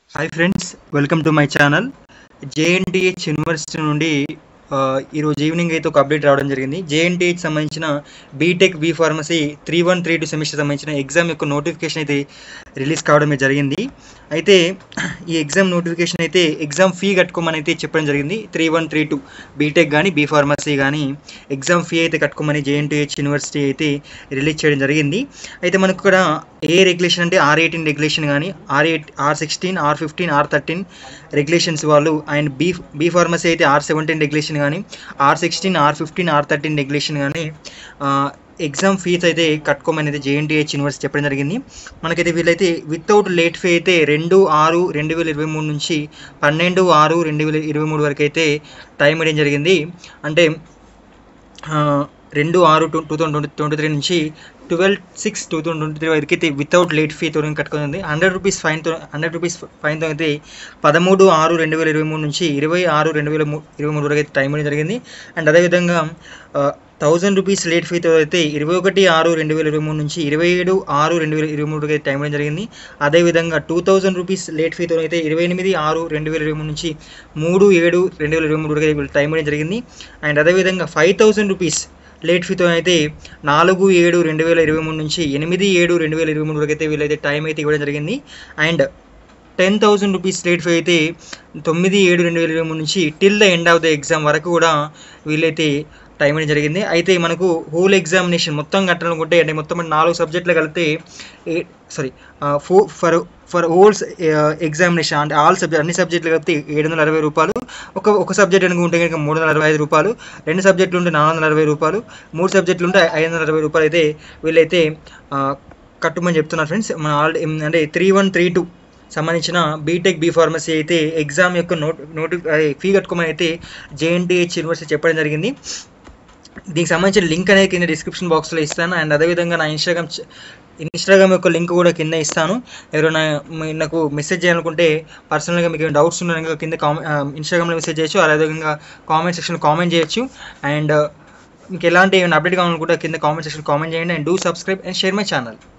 hi friends welcome to my channel JNTH university నుండి ఆ, ఈరోజు ఈవినింగ్ అయితే ఒక అప్డేట్ రావడం జరిగింది జేఎన్టీహెచ్ సంబంధించిన BTech B pharmacy three one three two semester సంబంధించిన ఎగ్జామ్ యొక్క నోటిఫికేషన్ అయితే రిలీజ్ కావడమే జరిగింది అయితే ఈ ఎగ్జామ్ నోటిఫికేషన్ అయితే ఎగ్జామ్ ఫీ కట్టుకోమని అయితే చెప్పడం జరిగింది three one three two BTech కానీ బీ ఫార్మసీ కానీ ఎగ్జామ్ ఫీ అయితే కట్టుకోమని జేఎన్టీహెచ్ యూనివర్సిటీ అయితే రిలీజ్ చేయడం జరిగింది అయితే మనకు ఇక్కడ ఏ రెగ్యులేషన్ అంటే ఆర్ ఎయిటీన్ రెగ్యులేషన్ కానీ R eight R sixteen R fifteen R thirteen regulations వాళ్ళు అండ్ బీ బీ ఫార్మసీ అయితే ఆర్ సెవెంటీన్ రెగ్యులేషన్ కానీ R sixteen R fifteen R thirteen regulation కానీ ఎగ్జామ్ ఫీజ్ అయితే కట్టుకోమని అయితే జేఎన్టీహెచ్ యూనివర్సిటీ చెప్పడం జరిగింది మనకైతే వీళ్ళైతే వితౌట్ లేట్ ఫీ అయితే రెండు ఆరు రెండు వేల ఇరవై మూడు నుంచి పన్నెండు ఆరు రెండు వేల ఇరవై మూడు వరకు అయితే టైం ఇవ్వడం జరిగింది అంటే ఆ, రెండు ఆరు two two thousand twenty twenty three నుంచి twelve six two thousand twenty three వరకు అయితే వితౌట్ లేట్ ఫీతో కట్టుకుంది హండ్రెడ్ రూపీస్ ఫైన్తో హండ్రెడ్ రూపీస్ ఫైన్తో అయితే పదమూడు ఆరు రెండు వేల ఇరవై మూడు నుంచి ఇరవై ఆరు రెండు వేల మూ- ఇరవై మూడు వరకు అయితే టైం ఇవ్వడం జరిగింది అండ్ అదేవిధంగా థౌజండ్ రూపీస్ లేట్ ఫీతో అయితే ఇరవై ఒకటి ఆరు రెండు వేల ఇరవై మూడు నుంచి ఇరవై ఏడు ఆరు రెండు వేల ఇరవై మూడు అయితే టైం ఇవ్వడం జరిగింది అదేవిధంగా టూ థౌజండ్ రూపీస్ లేట్ ఫీతో అయితే ఇరవై ఎనిమిది ఆరు రెండు వేల ఇరవై మూడు నుంచి మూడు ఏడు రెండు వేల ఇరవై మూడు వరకు అయితే టైం ఇవ్వడం జరిగింది అండ్ అదేవిధంగా ఫైవ్ థౌజండ్ రూపీస్ లేట్ ఫీతో అయితే నాలుగు ఏడు రెండు వేల ఇరవై మూడు నుంచి ఎనిమిది ఏడు రెండు వేల ఇరవై మూడు వరకు అయితే వీళ్ళైతే టైం అయితే ఇవ్వడం జరిగింది and ten thousand rupees late fee అయితే తొమ్మిది ఏడు రెండు వేల ఇరవై మూడు నుంచి till the end of the exam వరకు కూడా వీళ్ళైతే టైం అనేది జరిగింది అయితే మనకు హోల్ ఎగ్జామినేషన్ మొత్తం కట్టాలనుకుంటే అంటే మొత్తం నాలుగు సబ్జెక్టులు కలిపితే sorry four for for wholes examination అంటే ఆల్ సబ్జెక్ట్ అన్ని సబ్జెక్టులు కలిపితే ఏడు వందల అరవై రూపాయలు ఒక ఒక సబ్జెక్ట్ అనుకుంటే కనుక మూడు వందల అరవై ఐదు రూపాయలు రెండు సబ్జెక్టులు ఉంటే నాలుగు వందల అరవై రూపాయలు మూడు సబ్జెక్టులు ఉంటే ఐదు వందల అరవై రూపాయలు అయితే వీళ్ళైతే ఆ, కట్టుమని చెప్తున్నారు ఫ్రెండ్స్ మన ఆల్రెడీ అంటే త్రీ వన్ త్రీ టూ సంబంధించిన బీటెక్ బీ ఫార్మసీ అయితే ఎగ్జామ్ యొక్క నోట్ నోటి ఫీ కట్టుకోమని అయితే జేఎన్టీహెచ్ యూనివర్సిటీ చెప్పడం జరిగింది దీనికి సంబంధించిన లింక్ అనేది కింద డిస్క్రిప్షన్ బాక్స్లో ఇస్తాను అండ్ అదేవిధంగా నా ఇన్స్టాగ్రామ్ ఇన్స్టాగ్రామ్ యొక్క లింక్ కూడా కింద ఇస్తాను ఎవరైనా మీ- నాకు మెసేజ్ చేయాలనుకుంటే పర్సనల్గా మీకు డౌట్స్ ఉన్నా కనుక కింద కామెంట్ ఇన్స్టాగ్రామ్లో మెసేజ్ చేయొచ్చు అదేవిధంగా కామెంట్ సెక్షన్లో కామెంట్ చేయొచ్చు అండ్ మీకు ఎలాంటి ఏమైనా అప్డేట్ కావాలనుకుంటే కింద కామెంట్ సెక్షన్ కామెంట్ చేయండి and do subscribe and share my channel